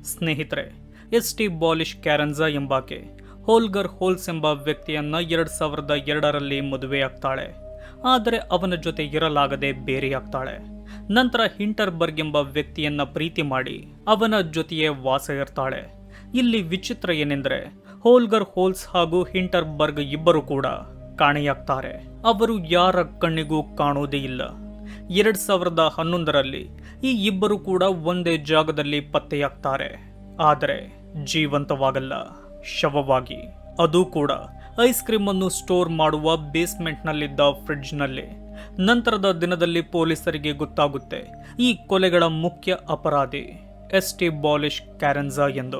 ಸ್ನೇಹಿತರೆ ಎಸ್ ಟಿ ಬಾಲಿಶ್ ಕ್ಯಾರನ್ಜಾ ಎಂಬಾಕೆ ಹೋಲ್ಗರ್ ಹೋಲ್ಸ್ ಎಂಬ ವ್ಯಕ್ತಿಯನ್ನ ಎರಡ್ ಸಾವಿರದ ಎರಡರಲ್ಲಿ ಮದುವೆಯಾಗ್ತಾಳೆ ಆದರೆ ಅವನ ಜೊತೆ ಇರಲಾಗದೆ ಬೇರೆಯಾಗ್ತಾಳೆ ನಂತರ ಹಿಂಟರ್ಬರ್ಗ್ ಎಂಬ ವ್ಯಕ್ತಿಯನ್ನ ಪ್ರೀತಿ ಮಾಡಿ ಅವನ ಜೊತೆಯೇ ವಾಸ ಇರ್ತಾಳೆ ಇಲ್ಲಿ ವಿಚಿತ್ರ ಏನೆಂದರೆ ಹೋಲ್ಗರ್ ಹೋಲ್ಸ್ ಹಾಗೂ ಹಿಂಟರ್ಬರ್ಗ್ ಇಬ್ಬರು ಕೂಡ ಕಾಣೆಯಾಗ್ತಾರೆ ಅವರು ಯಾರ ಕಣ್ಣಿಗೂ ಕಾಣುವುದೇ ಇಲ್ಲ ಎರಡ್ ಸಾವಿರದ ಹನ್ನೊಂದರಲ್ಲಿ ಈ ಇಬ್ಬರು ಕೂಡ ಒಂದೇ ಜಾಗದಲ್ಲಿ ಪತ್ತೆಯಾಗ್ತಾರೆ ಆದರೆ ಜೀವಂತವಾಗಲ್ಲ ಶವವಾಗಿ ಅದು ಕೂಡ ಐಸ್ ಕ್ರೀಮ್ ಅನ್ನು ಸ್ಟೋರ್ ಮಾಡುವ ಬೇಸ್ಮೆಂಟ್ನಲ್ಲಿದ್ದ ಫ್ರಿಡ್ಜ್ನಲ್ಲಿ ನಂತರದ ದಿನದಲ್ಲಿ ಪೊಲೀಸರಿಗೆ ಗೊತ್ತಾಗುತ್ತೆ ಈ ಕೊಲೆಗಳ ಮುಖ್ಯ ಅಪರಾಧಿ ಎಸ್ ಟಿ ಬಾಲಿಶ್ ಕ್ಯಾರನ್ಜಾ ಎಂದು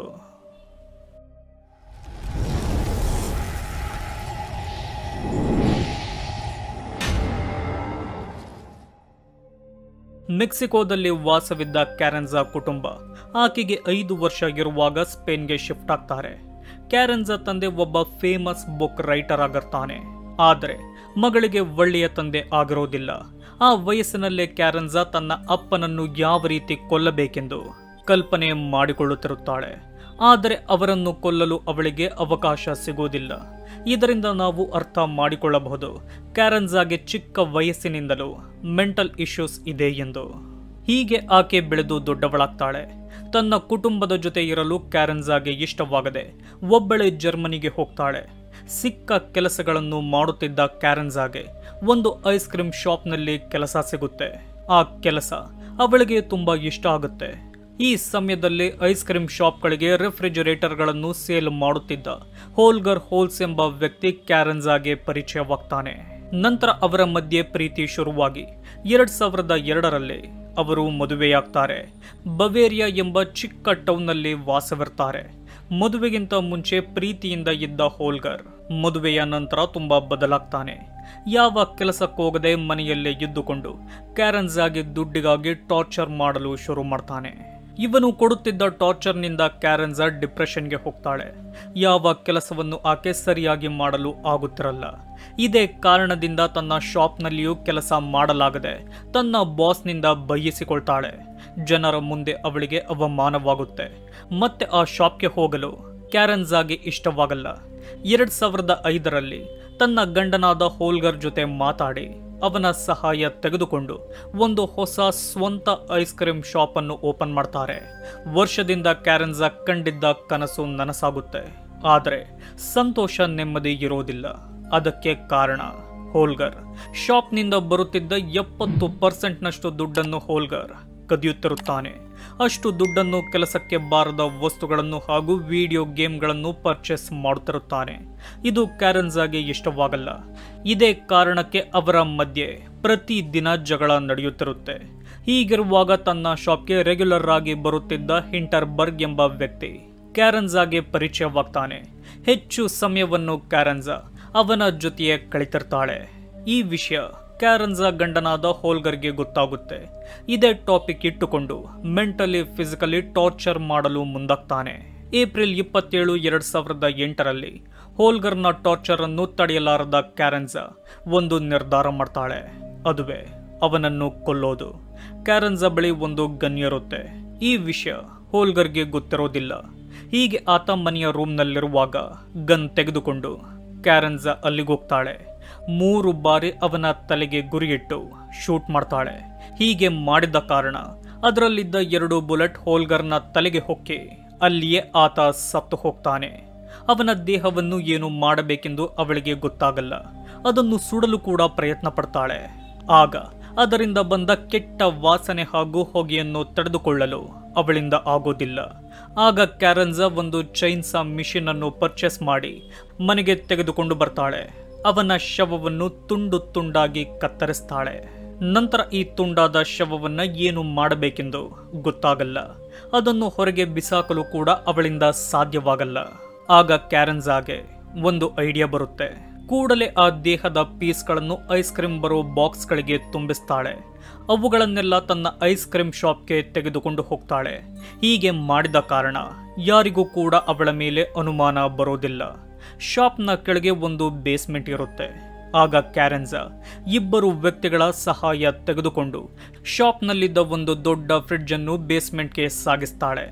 ಮೆಕ್ಸಿಕೋದಲ್ಲಿ ವಾಸವಿದ್ದ ಕ್ಯಾರೆನ್ಜಾ ಕುಟುಂಬ ಆಕೆಗೆ ಐದು ವರ್ಷ ಇರುವಾಗ ಸ್ಪೇನ್ಗೆ ಶಿಫ್ಟ್ ಆಗ್ತಾರೆ ಕ್ಯಾರೆನ್ಜಾ ತಂದೆ ಒಬ್ಬ ಫೇಮಸ್ ಬುಕ್ ರೈಟರ್ ಆಗಿರ್ತಾನೆ ಆದರೆ ಮಗಳಿಗೆ ಒಳ್ಳೆಯ ತಂದೆ ಆಗಿರೋದಿಲ್ಲ ಆ ವಯಸ್ಸಿನಲ್ಲೇ ಕ್ಯಾರೆನ್ಜಾ ತನ್ನ ಅಪ್ಪನನ್ನು ಯಾವ ರೀತಿ ಕೊಲ್ಲಬೇಕೆಂದು ಕಲ್ಪನೆ ಮಾಡಿಕೊಳ್ಳುತ್ತಿರುತ್ತಾಳೆ ಆದರೆ ಅವರನ್ನು ಕೊಲ್ಲಲು ಅವಳಿಗೆ ಅವಕಾಶ ಸಿಗುವುದಿಲ್ಲ ಇದರಿಂದ ನಾವು ಅರ್ಥ ಮಾಡಿಕೊಳ್ಳಬಹುದು ಕ್ಯಾರನ್ಜಾಗೆ ಚಿಕ್ಕ ವಯಸ್ಸಿನಿಂದಲೂ ಮೆಂಟಲ್ ಇಶ್ಯೂಸ್ ಇದೆ ಎಂದು ಹೀಗೆ ಆಕೆ ಬೆಳೆದು ದೊಡ್ಡವಳಾಗ್ತಾಳೆ ತನ್ನ ಕುಟುಂಬದ ಜೊತೆ ಇರಲು ಕ್ಯಾರನ್ಜಾಗೆ ಇಷ್ಟವಾಗದೆ ಒಬ್ಬಳೆ ಜರ್ಮನಿಗೆ ಹೋಗ್ತಾಳೆ ಸಿಕ್ಕ ಕೆಲಸಗಳನ್ನು ಮಾಡುತ್ತಿದ್ದ ಕ್ಯಾರನ್ಜಾಗೆ ಒಂದು ಐಸ್ ಕ್ರೀಮ್ ಶಾಪ್ನಲ್ಲಿ ಕೆಲಸ ಸಿಗುತ್ತೆ ಆ ಕೆಲಸ ಅವಳಿಗೆ ತುಂಬಾ ಇಷ್ಟ ಆಗುತ್ತೆ ಈ ಸಮಯದಲ್ಲಿ ಐಸ್ ಕ್ರೀಮ್ ಶಾಪ್ಗಳಿಗೆ ರೆಫ್ರಿಜರೇಟರ್ಗಳನ್ನು ಸೇಲ್ ಮಾಡುತ್ತಿದ್ದ ಹೋಲ್ಗರ್ ಹೋಲ್ಸ್ ಎಂಬ ವ್ಯಕ್ತಿ ಕ್ಯಾರನ್ಜಾಗೆ ಪರಿಚಯವಾಗ್ತಾನೆ ನಂತರ ಅವರ ಮಧ್ಯೆ ಪ್ರೀತಿ ಶುರುವಾಗಿ ಎರಡ್ ಸಾವಿರದ ಎರಡರಲ್ಲಿ ಅವರು ಮದುವೆಯಾಗ್ತಾರೆ ಬವೇರಿಯಾ ಎಂಬ ಚಿಕ್ಕ ಟೌನ್ನಲ್ಲಿ ವಾಸವಿರ್ತಾರೆ ಮದುವೆಗಿಂತ ಮುಂಚೆ ಪ್ರೀತಿಯಿಂದ ಇದ್ದ ಹೋಲ್ಗರ್ ಮದುವೆಯ ನಂತರ ತುಂಬಾ ಬದಲಾಗ್ತಾನೆ ಯಾವ ಕೆಲಸಕ್ಕೋಗದೆ ಮನೆಯಲ್ಲೇ ಇದ್ದುಕೊಂಡು ಕ್ಯಾರನ್ಜಾಗೆ ದುಡ್ಡಿಗಾಗಿ ಟಾರ್ಚರ್ ಮಾಡಲು ಶುರು ಮಾಡ್ತಾನೆ ಇವನು ಕೊಡುತ್ತಿದ್ದ ಟಾರ್ಚರ್ನಿಂದ ಕ್ಯಾರನ್ಜಾ ಡಿಪ್ರೆಷನ್ಗೆ ಹೋಗ್ತಾಳೆ ಯಾವ ಕೆಲಸವನ್ನು ಆಕೆ ಸರಿಯಾಗಿ ಮಾಡಲು ಆಗುತ್ತಿರಲ್ಲ ಇದೇ ಕಾರಣದಿಂದ ತನ್ನ ಶಾಪ್ನಲ್ಲಿಯೂ ಕೆಲಸ ಮಾಡಲಾಗದೆ ತನ್ನ ಬಾಸ್ನಿಂದ ಬೈಯಿಸಿಕೊಳ್ತಾಳೆ ಜನರ ಮುಂದೆ ಅವಳಿಗೆ ಅವಮಾನವಾಗುತ್ತೆ ಮತ್ತೆ ಆ ಶಾಪ್ಗೆ ಹೋಗಲು ಕ್ಯಾರನ್ಜಾಗೆ ಇಷ್ಟವಾಗಲ್ಲ ಎರಡ್ ಸಾವಿರದ ಐದರಲ್ಲಿ ತನ್ನ ಗಂಡನಾದ ಹೋಲ್ಗರ್ ಜೊತೆ ಮಾತಾಡಿ ಅವನ ಸಹಾಯ ತೆಗೆದುಕೊಂಡು ಒಂದು ಹೊಸ ಸ್ವಂತ ಐಸ್ ಕ್ರೀಮ್ ಶಾಪ್ ಅನ್ನು ಓಪನ್ ಮಾಡ್ತಾರೆ ವರ್ಷದಿಂದ ಕ್ಯಾರನ್ಜಾ ಕಂಡಿದ್ದ ಕನಸು ನನಸಾಗುತ್ತೆ ಆದರೆ ಸಂತೋಷ ನೆಮ್ಮದಿ ಇರೋದಿಲ್ಲ ಅದಕ್ಕೆ ಕಾರಣ ಹೋಲ್ಗರ್ ಶಾಪ್ನಿಂದ ಬರುತ್ತಿದ್ದ ಎಪ್ಪತ್ತು ಪರ್ಸೆಂಟ್ನಷ್ಟು ದುಡ್ಡನ್ನು ಹೋಲ್ಗರ್ ಕದಿಯುತ್ತಿರುತ್ತಾನೆ ಅಷ್ಟು ದುಡ್ಡನ್ನು ಕೆಲಸಕ್ಕೆ ಬಾರದ ವಸ್ತುಗಳನ್ನು ಹಾಗೂ ವಿಡಿಯೋ ಗೇಮ್ಗಳನ್ನು ಪರ್ಚೇಸ್ ಮಾಡುತ್ತಿರುತ್ತಾನೆ ಇದು ಕ್ಯಾರನ್ಜಾಗೆ ಇಷ್ಟವಾಗಲ್ಲ ಇದೇ ಕಾರಣಕ್ಕೆ ಅವರ ಮಧ್ಯೆ ಪ್ರತಿ ದಿನ ಜಗಳ ನಡೆಯುತ್ತಿರುತ್ತೆ ಹೀಗಿರುವಾಗ ತನ್ನ ಶಾಪ್ಗೆ ರೆಗ್ಯುಲರ್ ಆಗಿ ಬರುತ್ತಿದ್ದ ಹಿಂಟರ್ಬರ್ಗ್ ಎಂಬ ವ್ಯಕ್ತಿ ಕ್ಯಾರನ್ಜಾಗೆ ಪರಿಚಯವಾಗ್ತಾನೆ ಹೆಚ್ಚು ಸಮಯವನ್ನು ಕ್ಯಾರನ್ಜಾ ಅವನ ಜೊತೆಯೇ ಕಳಿತಿರ್ತಾಳೆ ಈ ವಿಷಯ ಕ್ಯಾರನ್ಜಾ ಗಂಡನಾದ ಹೋಲ್ಗರ್ಗೆ ಗೊತ್ತಾಗುತ್ತೆ ಇದೇ ಟಾಪಿಕ್ ಇಟ್ಟುಕೊಂಡು ಮೆಂಟಲಿ ಫಿಸಿಕಲಿ ಟಾರ್ಚರ್ ಮಾಡಲು ಮುಂದಾಗ್ತಾನೆ ಏಪ್ರಿಲ್ ಇಪ್ಪತ್ತೇಳು ಎರಡ್ ಸಾವಿರದ ಎಂಟರಲ್ಲಿ ಹೋಲ್ಗರ್ನ ಟಾರ್ಚರ್ ಅನ್ನು ತಡೆಯಲಾರದ ಕ್ಯಾರನ್ಜಾ ಒಂದು ನಿರ್ಧಾರ ಮಾಡ್ತಾಳೆ ಅದುವೇ ಅವನನ್ನು ಕೊಲ್ಲೋದು ಕ್ಯಾರನ್ಜಾ ಬಳಿ ಒಂದು ಗನ್ ಇರುತ್ತೆ ಈ ವಿಷಯ ಹೋಲ್ಗರ್ಗೆ ಗೊತ್ತಿರೋದಿಲ್ಲ ಹೀಗೆ ಆತ ಮನೆಯ ರೂಮ್ನಲ್ಲಿರುವಾಗ ಗನ್ ತೆಗೆದುಕೊಂಡು ಕ್ಯಾರನ್ಜಾ ಅಲ್ಲಿಗೋಗ್ತಾಳೆ ಮೂರು ಬಾರಿ ಅವನ ತಲೆಗೆ ಗುರಿಯಿಟ್ಟು ಶೂಟ್ ಮಾಡ್ತಾಳೆ ಹೀಗೆ ಮಾಡಿದ ಕಾರಣ ಅದರಲ್ಲಿದ್ದ ಎರಡು ಬುಲೆಟ್ ಹೋಲ್ಗರ್ನ ತಲೆಗೆ ಹೊಕ್ಕಿ ಅಲ್ಲಿಯೇ ಆತ ಸತ್ತು ಹೋಗ್ತಾನೆ ಅವನ ದೇಹವನ್ನು ಏನು ಮಾಡಬೇಕೆಂದು ಅವಳಿಗೆ ಗೊತ್ತಾಗಲ್ಲ ಅದನ್ನು ಸುಡಲು ಕೂಡ ಪ್ರಯತ್ನ ಪಡ್ತಾಳೆ ಆಗ ಅದರಿಂದ ಬಂದ ಕೆಟ್ಟ ವಾಸನೆ ಹಾಗೂ ಹೊಗೆಯನ್ನು ತಡೆದುಕೊಳ್ಳಲು ಅವಳಿಂದ ಆಗೋದಿಲ್ಲ ಆಗ ಕ್ಯಾರನ್ಜಾ ಒಂದು ಚೈನ್ಸಾ ಮಿಷಿನ್ ಅನ್ನು ಪರ್ಚೇಸ್ ಮಾಡಿ ಮನೆಗೆ ತೆಗೆದುಕೊಂಡು ಬರ್ತಾಳೆ ಅವನ ಶವವನ್ನು ತುಂಡು ತುಂಡಾಗಿ ಕತ್ತರಿಸ್ತಾಳೆ ನಂತರ ಈ ತುಂಡಾದ ಶವವನ್ನ ಏನು ಮಾಡಬೇಕೆಂದು ಗೊತ್ತಾಗಲ್ಲ ಅದನ್ನು ಹೊರಗೆ ಬಿಸಾಕಲು ಕೂಡ ಅವಳಿಂದ ಸಾಧ್ಯವಾಗಲ್ಲ ಆಗ ಕ್ಯಾರನ್ಜಾಗೆ ಒಂದು ಐಡಿಯಾ ಬರುತ್ತೆ ಕೂಡಲೇ ಆ ದೇಹದ ಪೀಸ್ಗಳನ್ನು ಐಸ್ ಕ್ರೀಮ್ ಬರೋ ಬಾಕ್ಸ್ಗಳಿಗೆ ತುಂಬಿಸ್ತಾಳೆ ಅವುಗಳನ್ನೆಲ್ಲ ತನ್ನ ಐಸ್ ಕ್ರೀಮ್ ಶಾಪ್ಗೆ ತೆಗೆದುಕೊಂಡು ಹೋಗ್ತಾಳೆ ಹೀಗೆ ಮಾಡಿದ ಕಾರಣ ಯಾರಿಗೂ ಕೂಡ ಅವಳ ಮೇಲೆ ಅನುಮಾನ ಬರೋದಿಲ್ಲ ಶಾಪ್ನ ಕೆಳಗೆ ಒಂದು ಬೇಸ್ಮೆಂಟ್ ಇರುತ್ತೆ ಆಗ ಕ್ಯಾರೆನ್ಜಾ ಇಬ್ಬರು ವ್ಯಕ್ತಿಗಳ ಸಹಾಯ ತೆಗೆದುಕೊಂಡು ಶಾಪ್ನಲ್ಲಿದ್ದ ಒಂದು ದೊಡ್ಡ ಫ್ರಿಡ್ಜ್ ಅನ್ನು ಬೇಸ್ಮೆಂಟ್ಗೆ ಸಾಗಿಸ್ತಾಳೆ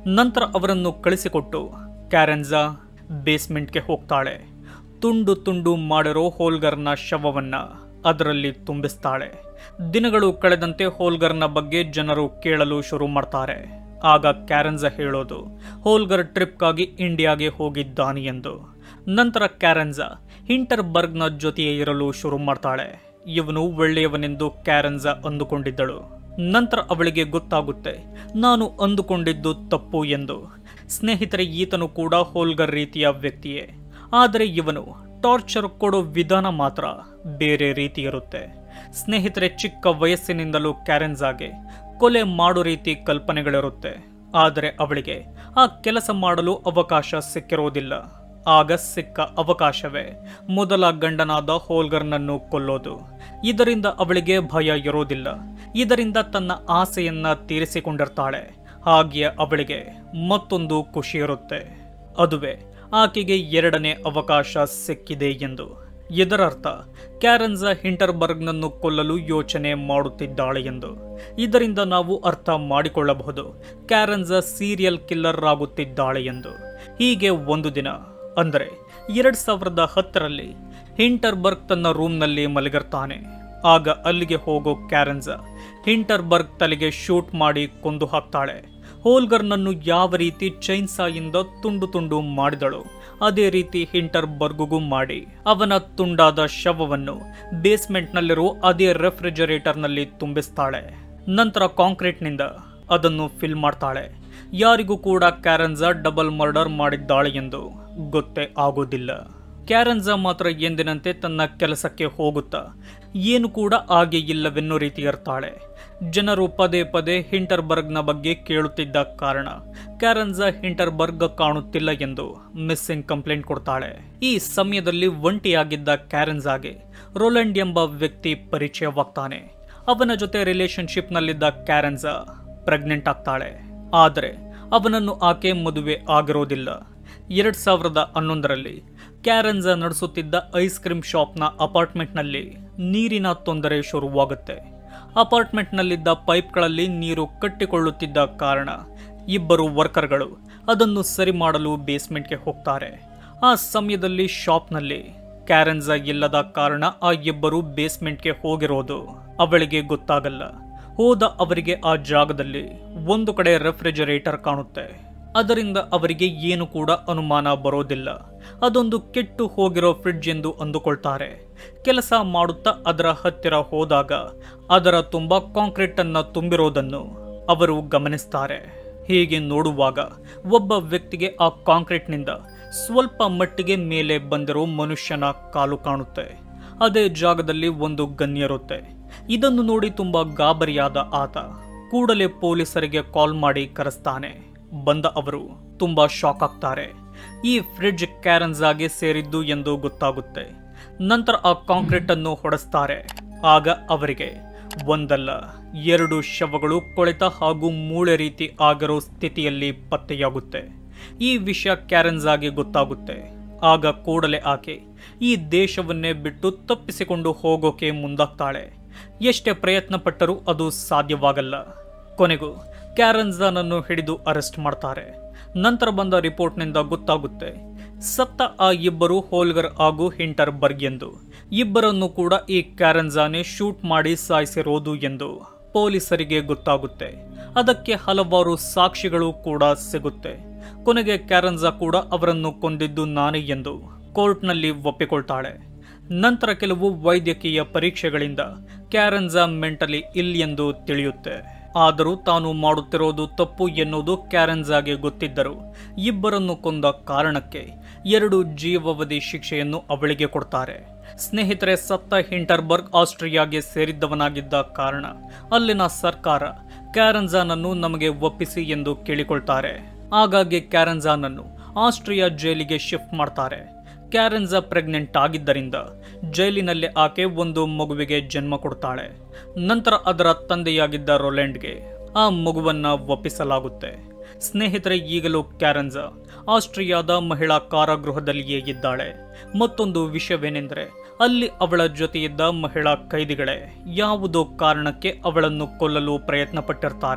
ನಂತರ ಅವರನ್ನು ಕಳಿಸಿಕೊಟ್ಟು ಕ್ಯಾರೆನ್ಜಾ ಬೇಸ್ಮೆಂಟ್ಗೆ ಹೋಗ್ತಾಳೆ ತುಂಡು ತುಂಡು ಮಾಡಿರೋ ಹೋಲ್ಗರ್ನ ಶವವನ್ನ ಅದರಲ್ಲಿ ತುಂಬಿಸ್ತಾಳೆ ದಿನಗಳು ಕಳೆದಂತೆ ಹೋಲ್ಗರ್ನ ಬಗ್ಗೆ ಜನರು ಕೇಳಲು ಶುರು ಮಾಡ್ತಾರೆ ಆಗ ಕ್ಯಾರೆನ್ಜಾ ಹೇಳೋದು ಹೋಲ್ಗರ್ ಟ್ರಿಪ್ಗಾಗಿ ಇಂಡಿಯಾಗೆ ಹೋಗಿದ್ದಾನೆ ಎಂದು ನಂತರ ಕ್ಯಾರೆನ್ಜಾ ಹಿಂಟರ್ಬರ್ಗ್ನ ಜೊತೆಯೇ ಇರಲು ಶುರು ಮಾಡ್ತಾಳೆ ಇವನು ಒಳ್ಳೆಯವನೆಂದು ಕ್ಯಾರೆನ್ಜಾ ಅಂದುಕೊಂಡಿದ್ದಳು ನಂತರ ಅವಳಿಗೆ ಗೊತ್ತಾಗುತ್ತೆ ನಾನು ಅಂದುಕೊಂಡಿದ್ದು ತಪ್ಪು ಎಂದು ಸ್ನೇಹಿತರೆ ಈತನು ಕೂಡ ಹೋಲ್ಗರ್ ರೀತಿಯ ವ್ಯಕ್ತಿಯೇ ಆದರೆ ಇವನು ಟಾರ್ಚರ್ ಕೊಡೋ ವಿಧಾನ ಮಾತ್ರ ಬೇರೆ ರೀತಿ ಇರುತ್ತೆ ಸ್ನೇಹಿತರೆ ಚಿಕ್ಕ ವಯಸ್ಸಿನಿಂದಲೂ ಕ್ಯಾರೆನ್ಜಾಗೆ ಕೊಲೆ ಮಾಡೋ ರೀತಿ ಕಲ್ಪನೆಗಳಿರುತ್ತೆ ಆದರೆ ಅವಳಿಗೆ ಆ ಕೆಲಸ ಮಾಡಲು ಅವಕಾಶ ಸಿಕ್ಕಿರೋದಿಲ್ಲ ಆಗ ಸಿಕ್ಕ ಅವಕಾಶವೇ ಮೊದಲ ಗಂಡನಾದ ಹೋಲ್ಗರ್ನನ್ನು ಕೊಲ್ಲೋದು ಇದರಿಂದ ಅವಳಿಗೆ ಭಯ ಇರೋದಿಲ್ಲ ಇದರಿಂದ ತನ್ನ ಆಸೆಯನ್ನ ತೀರಿಸಿಕೊಂಡಿರ್ತಾಳೆ ಹಾಗೆಯೇ ಅವಳಿಗೆ ಮತ್ತೊಂದು ಖುಷಿ ಇರುತ್ತೆ ಅದುವೇ ಆಕೆಗೆ ಎರಡನೇ ಅವಕಾಶ ಸಿಕ್ಕಿದೆ ಎಂದು ಇದರರ್ಥ ಕ್ಯಾರನ್ಜಾ ಹಿಂಟರ್ಬರ್ಗ್ನನ್ನು ಕೊಲ್ಲಲು ಯೋಚನೆ ಮಾಡುತ್ತಿದ್ದಾಳೆ ಎಂದು ಇದರಿಂದ ನಾವು ಅರ್ಥ ಮಾಡಿಕೊಳ್ಳಬಹುದು ಕ್ಯಾರನ್ಜಾ ಸೀರಿಯಲ್ ಕಿಲ್ಲರ್ ಆಗುತ್ತಿದ್ದಾಳೆ ಎಂದು ಹೀಗೆ ಒಂದು ದಿನ ಅಂದರೆ ಎರಡ್ ಸಾವಿರದ ಹತ್ತರಲ್ಲಿ ಹಿಂಟರ್ಬರ್ಗ್ ತನ್ನ ರೂಮ್ನಲ್ಲಿ ಮಲಗಿರ್ತಾನೆ ಆಗ ಅಲ್ಲಿಗೆ ಹೋಗೋ ಕ್ಯಾರನ್ಜಾ ಹಿಂಟರ್ಬರ್ಗ್ ತಲೆಗೆ ಶೂಟ್ ಮಾಡಿ ಕೊಂದು ಹಾಕ್ತಾಳೆ ಹೋಲ್ಗರ್ನನ್ನು ಯಾವ ರೀತಿ ಚೈನ್ಸಾಯಿಂದ ತುಂಡು ತುಂಡು ಮಾಡಿದಳು ಅದೇ ರೀತಿ ಹಿಂಟರ್ಬರ್ಗ್ಗೂ ಮಾಡಿ ಅವನ ತುಂಡಾದ ಶವವನ್ನು ಬೇಸ್ಮೆಂಟ್ನಲ್ಲಿರುವ ಅದೇ ರೆಫ್ರಿಜರೇಟರ್ನಲ್ಲಿ ತುಂಬಿಸ್ತಾಳೆ ನಂತರ ಕಾಂಕ್ರೀಟ್ನಿಂದ ಅದನ್ನು ಫಿಲ್ ಮಾಡ್ತಾಳೆ ಯಾರಿಗೂ ಕೂಡ ಕ್ಯಾರನ್ಜಾ ಡಬಲ್ ಮರ್ಡರ್ ಮಾಡಿದ್ದಾಳೆ ಎಂದು ಗೊತ್ತೇ ಆಗೋದಿಲ್ಲ ಕ್ಯಾರನ್ಜಾ ಮಾತ್ರ ಎಂದಿನಂತೆ ತನ್ನ ಕೆಲಸಕ್ಕೆ ಹೋಗುತ್ತಾ ಏನು ಕೂಡ ಹಾಗೆ ಇಲ್ಲವೆನ್ನೋ ರೀತಿ ಇರ್ತಾಳೆ ಜನರು ಪದೇ ಪದೇ ಹಿಂಟರ್ಬರ್ಗ್ನ ಬಗ್ಗೆ ಕೇಳುತ್ತಿದ್ದ ಕಾರಣ ಕ್ಯಾರನ್ಜಾ ಹಿಂಟರ್ಬರ್ಗ್ ಕಾಣುತ್ತಿಲ್ಲ ಎಂದು ಮಿಸ್ಸಿಂಗ್ ಕಂಪ್ಲೇಂಟ್ ಕೊಡ್ತಾಳೆ ಈ ಸಮಯದಲ್ಲಿ ಒಂಟಿಯಾಗಿದ್ದ ಕ್ಯಾರನ್ಜಾಗೆ ರೋಲೆಂಡ್ ಎಂಬ ವ್ಯಕ್ತಿ ಪರಿಚಯವಾಗ್ತಾನೆ ಅವನ ಜೊತೆ ರಿಲೇಶನ್ಶಿಪ್ನಲ್ಲಿದ್ದ ಕ್ಯಾರನ್ಜಾ ಪ್ರೆಗ್ನೆಂಟ್ ಆಗ್ತಾಳೆ ಆದರೆ ಅವನನ್ನು ಆಕೆ ಮದುವೆ ಆಗಿರೋದಿಲ್ಲ ಎರಡ್ ಸಾವಿರದ ಹನ್ನೊಂದರಲ್ಲಿ ಕ್ಯಾರನ್ಜಾ ನಡೆಸುತ್ತಿದ್ದ ಐಸ್ ಕ್ರೀಮ್ ಶಾಪ್ನ ಅಪಾರ್ಟ್ಮೆಂಟ್ನಲ್ಲಿ ನೀರಿನ ತೊಂದರೆ ಶುರುವಾಗುತ್ತೆ ಅಪಾರ್ಟ್ಮೆಂಟ್ನಲ್ಲಿದ್ದ ಪೈಪ್ಗಳಲ್ಲಿ ನೀರು ಕಟ್ಟಿಕೊಳ್ಳುತ್ತಿದ್ದ ಕಾರಣ ಇಬ್ಬರು ವರ್ಕರ್ಗಳು ಅದನ್ನು ಸರಿ ಮಾಡಲು ಬೇಸ್ಮೆಂಟ್ಗೆ ಹೋಗ್ತಾರೆ ಆ ಸಮಯದಲ್ಲಿ ಶಾಪ್ನಲ್ಲಿ ಕ್ಯಾರನ್ಜಾ ಇಲ್ಲದ ಕಾರಣ ಆ ಇಬ್ಬರು ಬೇಸ್ಮೆಂಟ್ಗೆ ಹೋಗಿರೋದು ಅವಳಿಗೆ ಗೊತ್ತಾಗಲ್ಲ ಹೋದ ಅವರಿಗೆ ಆ ಜಾಗದಲ್ಲಿ ಒಂದು ಕಡೆ ರೆಫ್ರಿಜರೇಟರ್ ಕಾಣುತ್ತೆ ಅದರಿಂದ ಅವರಿಗೆ ಏನು ಕೂಡ ಅನುಮಾನ ಬರೋದಿಲ್ಲ ಅದೊಂದು ಕೆಟ್ಟು ಹೋಗಿರೋ ಫ್ರಿಡ್ಜ್ ಎಂದು ಅಂದುಕೊಳ್ತಾರೆ ಕೆಲಸ ಮಾಡುತ್ತಾ ಅದರ ಹತ್ತಿರ ಹೋದಾಗ ಅದರ ತುಂಬ ಕಾಂಕ್ರೀಟ್ ಅನ್ನ ತುಂಬಿರೋದನ್ನು ಅವರು ಗಮನಿಸ್ತಾರೆ ಹೀಗೆ ನೋಡುವಾಗ ಒಬ್ಬ ವ್ಯಕ್ತಿಗೆ ಆ ಕಾಂಕ್ರೀಟ್ನಿಂದ ಸ್ವಲ್ಪ ಮಟ್ಟಿಗೆ ಮೇಲೆ ಬಂದಿರೋ ಮನುಷ್ಯನ ಕಾಲು ಕಾಣುತ್ತೆ ಅದೇ ಜಾಗದಲ್ಲಿ ಒಂದು ಗನ್ನಿರುತ್ತೆ ಇದನ್ನು ನೋಡಿ ತುಂಬಾ ಗಾಬರಿಯಾದ ಆತ ಕೂಡಲೇ ಪೊಲೀಸರಿಗೆ ಕಾಲ್ ಮಾಡಿ ಕರೆಸ್ತಾನೆ ಬಂದ ಅವರು ತುಂಬಾ ಶಾಕ್ ಆಗ್ತಾರೆ ಈ ಫ್ರಿಡ್ಜ್ ಕ್ಯಾರನ್ಜಾಗೆ ಸೇರಿದ್ದು ಎಂದು ಗೊತ್ತಾಗುತ್ತೆ ನಂತರ ಆ ಕಾಂಕ್ರೀಟ್ ಅನ್ನು ಹೊಡೆಸ್ತಾರೆ ಆಗ ಅವರಿಗೆ ಒಂದಲ್ಲ ಎರಡು ಶವಗಳು ಕೊಳೆತ ಹಾಗೂ ಮೂಳೆ ರೀತಿ ಆಗಿರೋ ಸ್ಥಿತಿಯಲ್ಲಿ ಪತ್ತೆಯಾಗುತ್ತೆ ಈ ವಿಷಯ ಕ್ಯಾರನ್ಜಾಗೆ ಗೊತ್ತಾಗುತ್ತೆ ಆಗ ಕೂಡಲೇ ಆಕೆ ಈ ದೇಶವನ್ನೇ ಬಿಟ್ಟು ತಪ್ಪಿಸಿಕೊಂಡು ಹೋಗೋಕೆ ಮುಂದಾಗ್ತಾಳೆ ಎಷ್ಟೇ ಪ್ರಯತ್ನ ಪಟ್ಟರೂ ಅದು ಸಾಧ್ಯವಾಗಲ್ಲ ಕೊನೆಗೂ ಕ್ಯಾರನ್ಜಾನನ್ನು ಹಿಡಿದು ಅರೆಸ್ಟ್ ಮಾಡ್ತಾರೆ ನಂತರ ಬಂದ ರಿಪೋರ್ಟ್ನಿಂದ ಗೊತ್ತಾಗುತ್ತೆ ಸತ್ತ ಆ ಇಬ್ಬರು ಹೋಲ್ಗರ್ ಹಾಗೂ ಹಿಂಟರ್ ಬರ್ಗ್ ಎಂದು ಇಬ್ಬರನ್ನು ಕೂಡ ಈ ಕ್ಯಾರನ್ಜಾನೆ ಶೂಟ್ ಮಾಡಿ ಸಾಯಿಸಿರೋದು ಎಂದು ಪೊಲೀಸರಿಗೆ ಗೊತ್ತಾಗುತ್ತೆ ಅದಕ್ಕೆ ಹಲವಾರು ಸಾಕ್ಷಿಗಳು ಕೂಡ ಸಿಗುತ್ತೆ ಕೊನೆಗೆ ಕ್ಯಾರನ್ಜಾ ಕೂಡ ಅವರನ್ನು ಕೊಂದಿದ್ದು ನಾನೇ ಎಂದು ಕೋರ್ಟ್ನಲ್ಲಿ ಒಪ್ಪಿಕೊಳ್ತಾಳೆ ನಂತರ ಕೆಲವು ವೈದ್ಯಕೀಯ ಪರೀಕ್ಷೆಗಳಿಂದ ಕ್ಯಾರನ್ಜಾ ಮೆಂಟಲಿ ಇಲ್ ಎಂದು ತಿಳಿಯುತ್ತೆ ಆದರೂ ತಾನು ಮಾಡುತ್ತಿರೋದು ತಪ್ಪು ಎನ್ನುವುದು ಕ್ಯಾರನ್ಜಾಗೆ ಗೊತ್ತಿದ್ದರು ಇಬ್ಬರನ್ನು ಕೊಂದ ಕಾರಣಕ್ಕೆ ಎರಡು ಜೀವಾವಧಿ ಶಿಕ್ಷೆಯನ್ನು ಅವಳಿಗೆ ಕೊಡ್ತಾರೆ ಸ್ನೇಹಿತರೆ ಸತ್ತ ಹಿಂಟರ್ಬರ್ಗ್ ಆಸ್ಟ್ರಿಯಾಗೆ ಸೇರಿದ್ದವನಾಗಿದ್ದ ಕಾರಣ ಅಲ್ಲಿನ ಸರ್ಕಾರ ಕ್ಯಾರನ್ಜಾನನ್ನು ನಮಗೆ ಒಪ್ಪಿಸಿ ಎಂದು ಕೇಳಿಕೊಳ್ತಾರೆ ಆಗಾಗ್ಗೆ ಕ್ಯಾರನ್ಜಾನನ್ನು ಆಸ್ಟ್ರಿಯಾ ಜೈಲಿಗೆ ಶಿಫ್ಟ್ ಮಾಡ್ತಾರೆ ಕ್ಯಾರೆನ್ಜಾ ಪ್ರೆಗ್ನೆಂಟ್ ಆಗಿದ್ದರಿಂದ ಜೈಲಿನಲ್ಲಿ ಆಕೆ ಒಂದು ಮಗುವಿಗೆ ಜನ್ಮ ಕೊಡ್ತಾಳೆ ನಂತರ ಅದರ ತಂದೆಯಾಗಿದ್ದ ರೊಲೆಂಡ್ಗೆ ಆ ಮಗುವನ್ನ ಒಪ್ಪಿಸಲಾಗುತ್ತೆ ಸ್ನೇಹಿತರೆ ಈಗಲೂ ಕ್ಯಾರೆನ್ಜಾ ಆಸ್ಟ್ರಿಯಾದ ಮಹಿಳಾ ಕಾರಾಗೃಹದಲ್ಲಿಯೇ ಇದ್ದಾಳೆ ಮತ್ತೊಂದು ವಿಷಯವೇನೆಂದರೆ ಅಲ್ಲಿ ಅವಳ ಜೊತೆಯಿದ್ದ ಮಹಿಳಾ ಕೈದಿಗಳೇ ಯಾವುದೋ ಕಾರಣಕ್ಕೆ ಅವಳನ್ನು ಕೊಲ್ಲಲು ಪ್ರಯತ್ನ ಪಟ್ಟಿರ್ತಾರೆ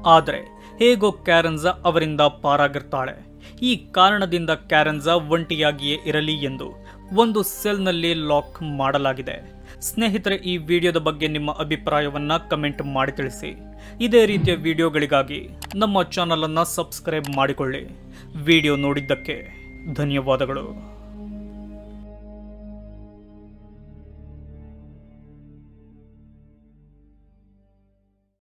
ಆದರೆ ಹೇಗೋ ಕ್ಯಾರೆನ್ಜಾ ಅವರಿಂದ ಪಾರಾಗಿರ್ತಾಳೆ ಈ ಕಾರಣದಿಂದ ಕ್ಯಾರೆನ್ಜಾ ಒಂಟಿಯಾಗಿಯೇ ಇರಲಿ ಎಂದು ಒಂದು ಸೆಲ್ನಲ್ಲಿ ಲಾಕ್ ಮಾಡಲಾಗಿದೆ ಸ್ನೇಹಿತರೆ ಈ ವಿಡಿಯೋದ ಬಗ್ಗೆ ನಿಮ್ಮ ಅಭಿಪ್ರಾಯವನ್ನ ಕಮೆಂಟ್ ಮಾಡಿ ತಿಳಿಸಿ ಇದೇ ರೀತಿಯ ವಿಡಿಯೋಗಳಿಗಾಗಿ ನಮ್ಮ ಚಾನಲ್ ಅನ್ನ ಸಬ್ಸ್ಕ್ರೈಬ್ ಮಾಡಿಕೊಳ್ಳಿ ವಿಡಿಯೋ ನೋಡಿದ್ದಕ್ಕೆ ಧನ್ಯವಾದಗಳು